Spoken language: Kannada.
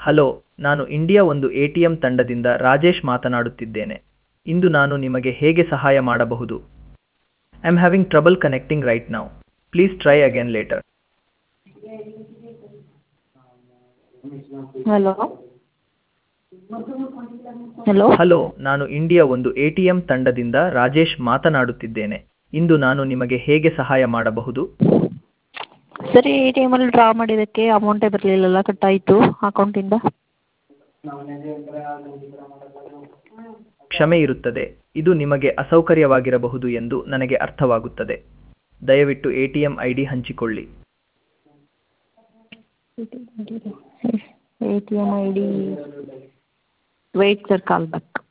ಹಲೋ ನಾನು ಇಂಡಿಯಾ ಒಂದು ಎ ಟಿ ಎಂ ತಂಡದಿಂದ ರಾಜೇಶ್ ಮಾತನಾಡುತ್ತಿದ್ದೇನೆ ಇಂದು ನಾನು ನಿಮಗೆ ಹೇಗೆ ಸಹಾಯ ಮಾಡಬಹುದು I am having trouble connecting right now please try again later hello hello hello ನಾನು ಇಂಡಿಯಾ ಒಂದು ಎ ಟಿ ಎಂ ತಂಡದಿಂದ ರಾಜೇಶ್ ಮಾತನಾಡುತ್ತಿದ್ದೇನೆ ಇಂದು ನಾನು ನಿಮಗೆ ಹೇಗೆ ಸಹಾಯ ಮಾಡಬಹುದು ಸರಿ ಎ ಟಿ ಎಮಲ್ಲಿ ಡ್ರಾ ಮಾಡಿದ್ದಕ್ಕೆ ಅಮೌಂಟೇ ಬರಲಿಲ್ಲಲ್ಲ ಕಟ್ಟಾಯಿತು ಅಕೌಂಟಿಂದ ಕ್ಷಮೆ ಇರುತ್ತದೆ ಇದು ನಿಮಗೆ ಅಸೌಕರ್ಯವಾಗಿರಬಹುದು ಎಂದು ನನಗೆ ಅರ್ಥವಾಗುತ್ತದೆ ದಯವಿಟ್ಟು A T M I D ಹಂಚಿಕೊಳ್ಳಿ A T M I D wait sir call back